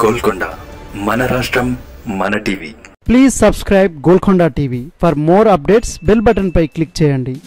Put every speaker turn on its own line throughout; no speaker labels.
గోల్కొండ మన రాష్ట్రం మన TV
please subscribe Golconda TV for more updates bell button పై క్లిక్ చేయండి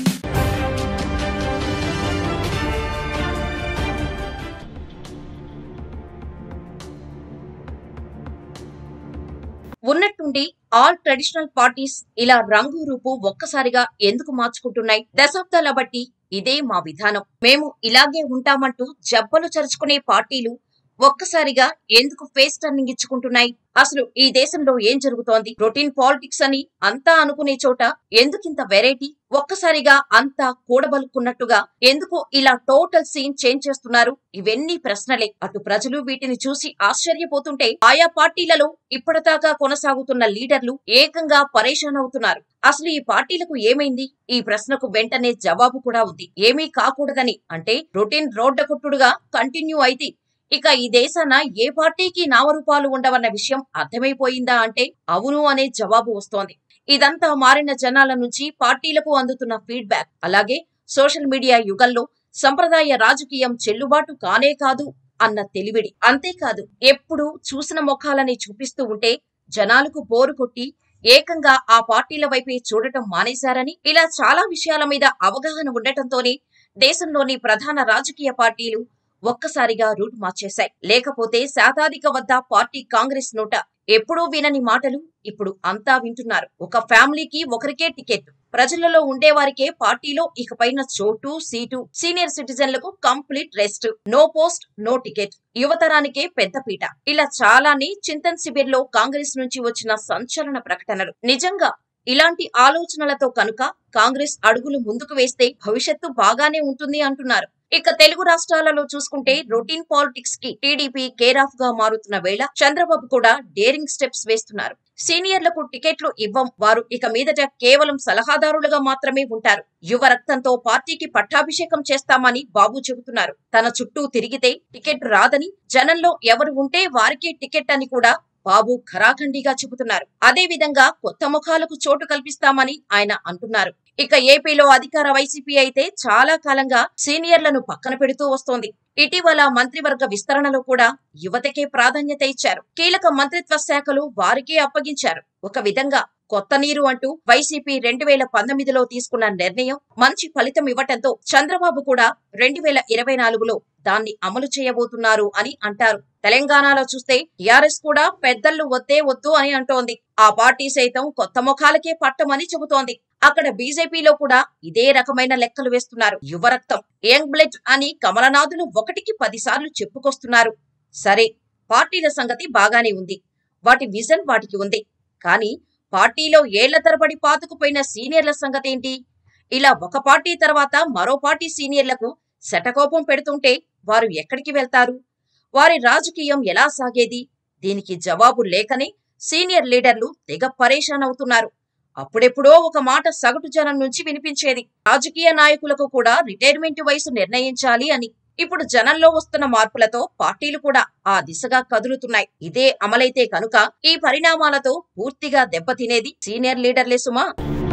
ఉన్నట్టుండి ఆల్ ట్రెడిషనల్ పార్టీస్ ఇలా రంగు రూపు ఒక్కసారిగా ఎందుకు మార్చుకుంటున్నాయి దశాబ్దాల బట్టి ఇదే మా విధానం మేము ఇలాగే ఉంటామంటూ జబ్బలు చరుచుకునే పార్టీలు ఒక్కసారిగా ఎందుకు ఫేస్ టర్నింగ్ ఇచ్చుకుంటున్నాయి అసలు ఈ దేశంలో ఏం జరుగుతోంది రొటీన్ పాలిటిక్స్ అని అంతా అనుకునే చోట ఎందుకింత వెరైటీ ఒక్కసారిగా అంతా కూడబలుక్కున్నట్టుగా ఎందుకు ఇలా టోటల్ సీన్ చేంజ్ చేస్తున్నారు ఇవన్నీ ప్రశ్నలే అటు ప్రజలు వీటిని చూసి ఆశ్చర్యపోతుంటే ఆయా పార్టీలలో ఇప్పటిదాకా కొనసాగుతున్న లీడర్లు ఏకంగా పరేషాన్ అవుతున్నారు అసలు ఈ పార్టీలకు ఏమైంది ఈ ప్రశ్నకు వెంటనే జవాబు కూడా ఉంది ఏమీ కాకూడదని అంటే రొటీన్ రోడ్డకొట్టుడుగా కంటిన్యూ అయితే ఇక ఈ దేశాన ఏ పార్టీకి నామరూపాలు ఉండవన్న విషయం అర్థమైపోయిందా అంటే అవును అనే జవాబు వస్తోంది ఇదంతా మారిన జనాల నుంచి పార్టీలకు అందుతున్న ఫీడ్బ్యాక్ అలాగే సోషల్ మీడియా యుగంలో సంప్రదాయ రాజకీయం చెల్లుబాటు కానే కాదు అన్న తెలివిడి అంతేకాదు ఎప్పుడు చూసిన ముఖాలని చూపిస్తూ ఉంటే జనాలకు బోరు కొట్టి ఏకంగా ఆ పార్టీల వైపే చూడటం మానేశారని ఇలా చాలా విషయాల మీద అవగాహన ఉండటంతోనే దేశంలోని ప్రధాన రాజకీయ పార్టీలు ఒక్కసారిగా రూట్ మార్చేశాయి లేకపోతే శాతాధిక వద్ద పార్టీ కాంగ్రెస్ నోట ఎప్పుడూ వినని మాటలు ఇప్పుడు అంతా వింటున్నారు ఒక ఫ్యామిలీకి ఒకరికే టికెట్ ప్రజలలో ఉండేవారికే పార్టీలో ఇకపైన చోటు సీటు సీనియర్ సిటిజన్లకు complete rest no post no ticket యువతరానికే పెద్దపీట ఇలా చాలానే చింతన్ శిబిర్ లో కాంగ్రెస్ నుంచి వచ్చిన సంచలన ప్రకటనలు నిజంగా ఇలాంటి ఆలోచనలతో కనుక కాంగ్రెస్ అడుగులు ముందుకు వేస్తే భవిష్యత్తు బాగానే ఉంటుంది అంటున్నారు ఇక తెలుగు రాష్ట్రాలలో చూసుకుంటే రొటీన్ పాలిటిక్స్ కి టీడీపీ కేర్ ఆఫ్ గా మారుతున్న వేళ చంద్రబాబు కూడా డేరింగ్ స్టెప్స్ వేస్తున్నారు సీనియర్లకు టికెట్లు ఇవ్వం వారు ఇక మీదట కేవలం సలహాదారులుగా మాత్రమే ఉంటారు యువ రక్తంతో పార్టీకి పట్టాభిషేకం చేస్తామని బాబు చెబుతున్నారు తన చుట్టూ తిరిగితే టికెట్ రాదని జనంలో ఎవరు ఉంటే వారికే టికెట్ అని కూడా బాబు ఖరాఖండిగా చెబుతున్నారు అదే విధంగా కొత్త ముఖాలకు చోటు కల్పిస్తామని ఆయన అంటున్నారు ఇక ఏపీలో అధికార వైసీపీ అయితే చాలా కాలంగా సీనియర్లను పక్కన పెడుతూ వస్తోంది ఇటీవల మంత్రివర్గ విస్తరణలో కూడా యువతకే ప్రాధాన్యత ఇచ్చారు కీలక మంత్రిత్వ శాఖలు వారికే అప్పగించారు ఒక విధంగా కొత్త నీరు అంటూ వైసీపీ రెండు వేల పంతొమ్మిదిలో తీసుకున్న నిర్ణయం మంచి ఫలితం ఇవ్వటంతో చంద్రబాబు కూడా రెండు వేల ఇరవై నాలుగులో దాన్ని అమలు చేయబోతున్నారు అని అంటారు తెలంగాణలో చూస్తే టీఆర్ఎస్ కూడా పెద్దలు వద్దే వద్దు అని అంటోంది ఆ పార్టీ సైతం కొత్త ముఖాలకే పట్టమని చెబుతోంది అక్కడ బీజేపీలో కూడా ఇదే రకమైన లెక్కలు వేస్తున్నారు యువరక్తం యంగ్ బ్లడ్ అని కమలనాథులు ఒకటికి పదిసార్లు చెప్పుకొస్తున్నారు సరే పార్టీల సంగతి బాగానే ఉంది వాటి విజన్ వాటికి ఉంది కానీ పార్టీలో ఏళ్ల తరబడి పాతుకుపోయిన సీనియర్ల సంగతి ఏంటి ఇలా ఒక పార్టీ తర్వాత మరో పార్టీ సీనియర్లకు శటకోపం పెడుతుంటే వారు ఎక్కడికి వెళ్తారు వారి రాజకీయం ఎలా సాగేది దీనికి జవాబు లేకనే సీనియర్ లీడర్లు తెగ పరేషాన్ అవుతున్నారు అప్పుడెప్పుడో ఒక మాట సగటు జనం నుంచి వినిపించేది రాజకీయ నాయకులకు కూడా రిటైర్మెంట్ వయసు నిర్ణయించాలి అని ఇప్పుడు జనంలో వస్తున్న మార్పులతో పార్టీలు కూడా ఆ దిశగా కదులుతున్నాయి ఇదే అమలైతే కనుక ఈ పరిణామాలతో పూర్తిగా దెబ్బతినేది సీనియర్ లీడర్లే సుమా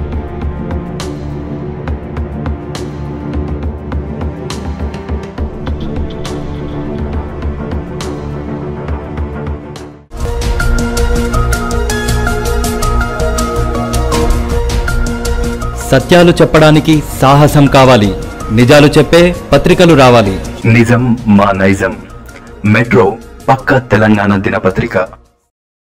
సత్యాలు చెప్పడానికి సాహసం కావాలి నిజాలు చెప్పే పత్రికలు రావాలి
నిజం మా నైజం మెట్రో పక్క తెలంగాణ దినపత్రిక